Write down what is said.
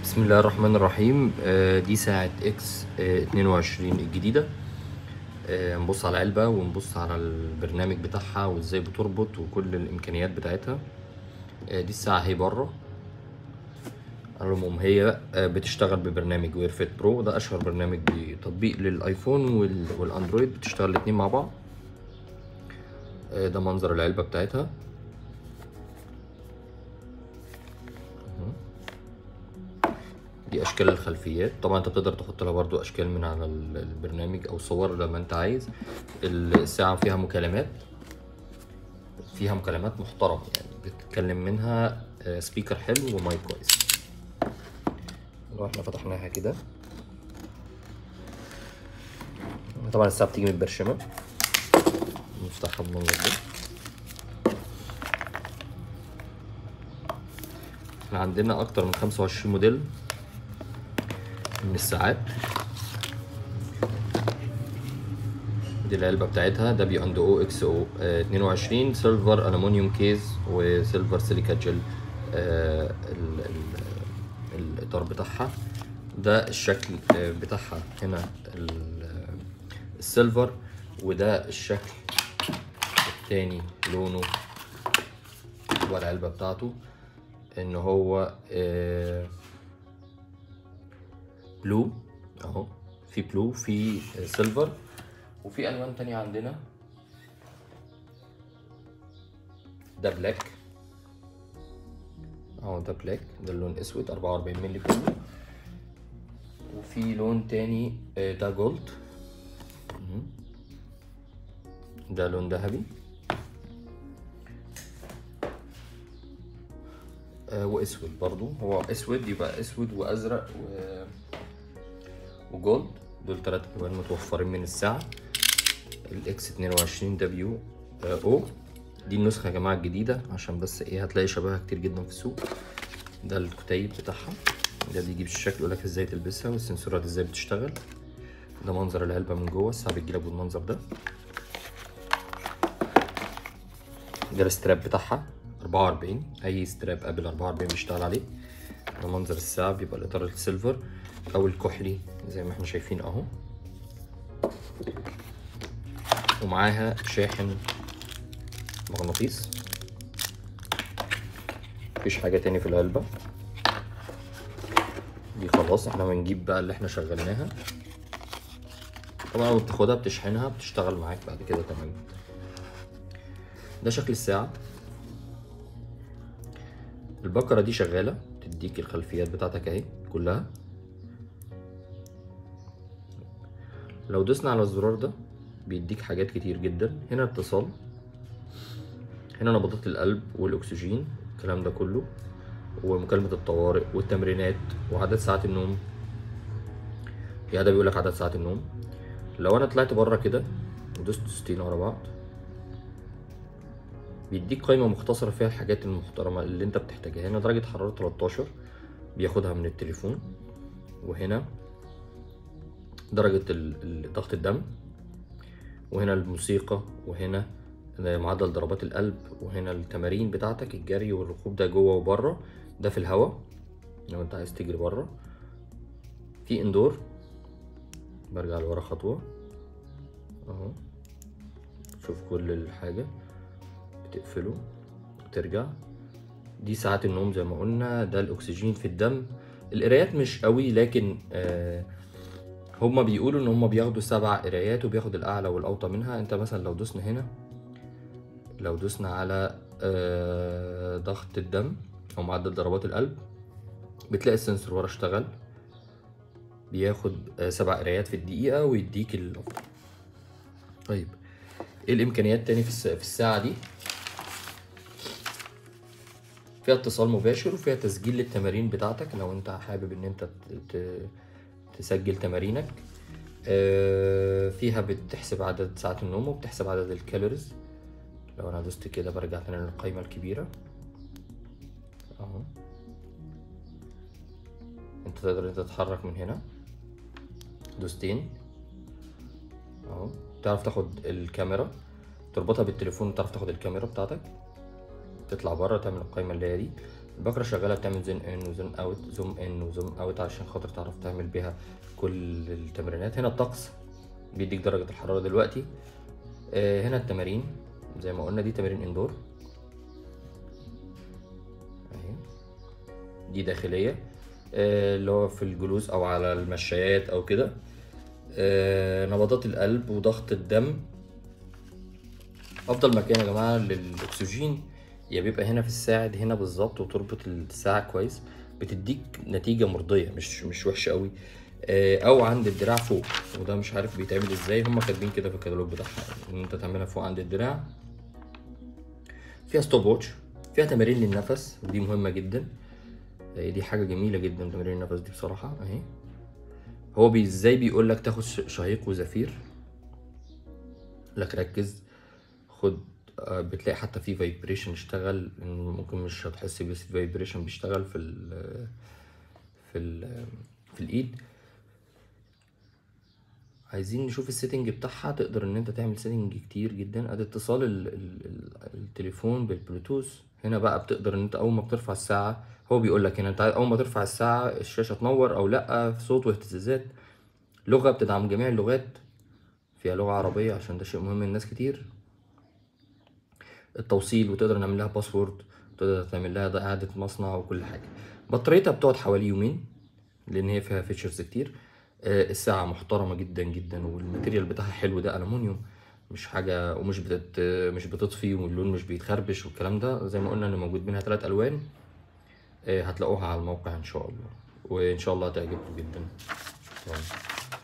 بسم الله الرحمن الرحيم آه، دي ساعة اكس آه، 22 الجديدة آه، نبص على العلبة ونبص على البرنامج بتاعها وازاي بتربط وكل الامكانيات بتاعتها آه، دي الساعة هي بره على العموم هي آه، بتشتغل ببرنامج ويرفيت برو ده اشهر برنامج بتطبيق للايفون وال- والاندرويد بتشتغل الاتنين مع بعض آه، ده منظر العلبة بتاعتها دي اشكال الخلفيات طبعا انت بتقدر تحط لها برضو اشكال من على ال- البرنامج او صور لما انت عايز الساعه فيها مكالمات فيها مكالمات محترمه يعني بتتكلم منها آه، سبيكر حلو ومايك كويس لو احنا فتحناها كده طبعا الساعه بتيجي متبرشمه نفتحها بالمنظر ده احنا عندنا اكتر من 25 موديل من الساعات دي العلبة بتاعتها ده بي اند او اكس او 22 سيلفر الومنيوم كيز وسيلفر سيليكا جل آه، ال- ال- الاطار بتاعها ده الشكل آه، بتاعها هنا ال- آه، السيلفر وده الشكل التاني لونه جوه العلبة بتاعته ان هو آه بلو اهو في بلو في سيلفر وفي الوان تانية عندنا ده بلاك اهو ده بلاك ده اللون اسود 44 مللي كله وفي لون تاني آه، ده جولد مهم. ده لون ذهبي آه، واسود برضو هو اسود يبقى اسود وازرق و... وجولد دول تلات الوان متوفرين من الساعه الاكس 22 دبليو او دي النسخه يا جماعه الجديده عشان بس ايه هتلاقي شبهها كتير جدا في السوق ده الكتيب بتاعها ده بيجيب الشكل يقولك ازاي تلبسها والسنسورات ازاي بتشتغل ده منظر العلبه من جوه الساعه بتجيلك بالمنظر ده ده الستراب بتاعها 44 اي ستراب قبل 44 بيشتغل عليه ده منظر الساعه بيبقى الاطار السيلفر او الكحلي زي ما احنا شايفين اهو ومعاها شاحن مغناطيس مفيش حاجه تاني في العلبه دي خلاص احنا بنجيب بقى اللي احنا شغلناها طبعا لما بتاخدها بتشحنها بتشتغل معاك بعد كده تمام ده شكل الساعه البكرة دي شغالة تديك الخلفيات بتاعتك اهي كلها لو دوسنا على الزرار ده بيديك حاجات كتير جدا هنا اتصال هنا نبضات القلب والاكسجين الكلام ده كله ومكالمة الطوارئ والتمرينات وعدد ساعات النوم يعني ده بيقولك عدد ساعات النوم لو انا طلعت بره كده ودوست دوستين ورا بعض بيديك قائمة مختصرة فيها الحاجات المحترمة اللي انت بتحتاجها هنا درجة حرارة 13 بياخدها من التليفون وهنا درجة ال- ال- ضغط الدم وهنا الموسيقى وهنا معدل ضربات القلب وهنا التمارين بتاعتك الجري والركوب ده جوه وبره ده في الهواء لو انت عايز تجري بره في اندور برجع لورا خطوة اهو شوف كل الحاجة بتقفله وترجع دي ساعات النوم زي ما قلنا ده الاكسجين في الدم القرايات مش قوي لكن آه هما بيقولوا ان هما بياخدوا سبع قرايات وبياخد الاعلى والاوطى منها انت مثلا لو دوسنا هنا لو دوسنا على آه ضغط الدم او معدل ضربات القلب بتلاقي السنسور ورا اشتغل بياخد آه سبع قرايات في الدقيقة ويديك الأفضل طيب ايه الامكانيات تاني في الس- في الساعة دي فيها اتصال مباشر وفيها تسجيل للتمارين بتاعتك لو انت حابب ان انت ت- ت- تسجل تمارينك آه، فيها بتحسب عدد ساعات النوم وبتحسب عدد الكالوريز لو انا دوست كده برجع تاني للقائمة الكبيرة اهو انت تقدر انت تتحرك من هنا دوستين اهو تعرف تاخد الكاميرا تربطها بالتليفون تعرف تاخد الكاميرا بتاعتك تطلع بره تعمل القائمة اللي هي دي البكرة شغالة بتعمل زوم ان وزوم اوت زوم ان وزوم اوت عشان خاطر تعرف تعمل بيها كل التمرينات هنا الطقس بيديك درجة الحرارة دلوقتي آه، هنا التمارين زي ما قلنا دي تمارين اندور اهي دي داخلية آه، اللي هو في الجلوس او على المشايات او كده آه، نبضات القلب وضغط الدم افضل مكان يا جماعه للاكسجين يا بيبقى هنا في الساعد هنا بالظبط وتربط الساعه كويس بتديك نتيجه مرضيه مش مش وحشه قوي آه، او عند الدراع فوق وده مش عارف بيتعمل ازاي هم كاتبين كده في الكتالوج بتاعها ان انت تعملها فوق عند الدراع فيها ستوب واتش فيها تمارين للنفس ودي مهمه جدا آه، دي حاجه جميله جدا تمارين النفس دي بصراحه اهي هو بي ازاي بيقول لك تاخد ش- شهيق وزفير لك ركز خد آه، بتلاقي حتى في فايبريشن اشتغل ممكن مش هتحس بس في فايبريشن بيشتغل في ال في ال في الايد عايزين نشوف السيتنج بتاعها تقدر ان انت تعمل سيتنج كتير جدا ادي اتصال ال ال ال التليفون بالبلوتوث هنا بقى بتقدر ان انت اول ما بترفع الساعة هو بيقول لك هنا انت اول ما ترفع الساعة الشاشة تنور او لا في صوت واهتزازات لغة بتدعم جميع اللغات فيها لغة عربية عشان ده شيء مهم لناس كتير التوصيل وتقدر نعمل لها باسورد تقدر تعمل لها ده اعادة مصنع وكل حاجة بطاريتها بتقعد حوالي يومين لان هي فيها فيتشرز كتير آه، الساعة محترمة جدا جدا والماتيريال بتاعها حلو ده ألمونيوم مش حاجة ومش بتت مش بتطفي واللون مش بيتخربش والكلام ده زي ما قلنا ان موجود منها ثلاث ألوان آه، هتلاقوها على الموقع ان شاء الله وان شاء الله هتعجبكم جدا شكرا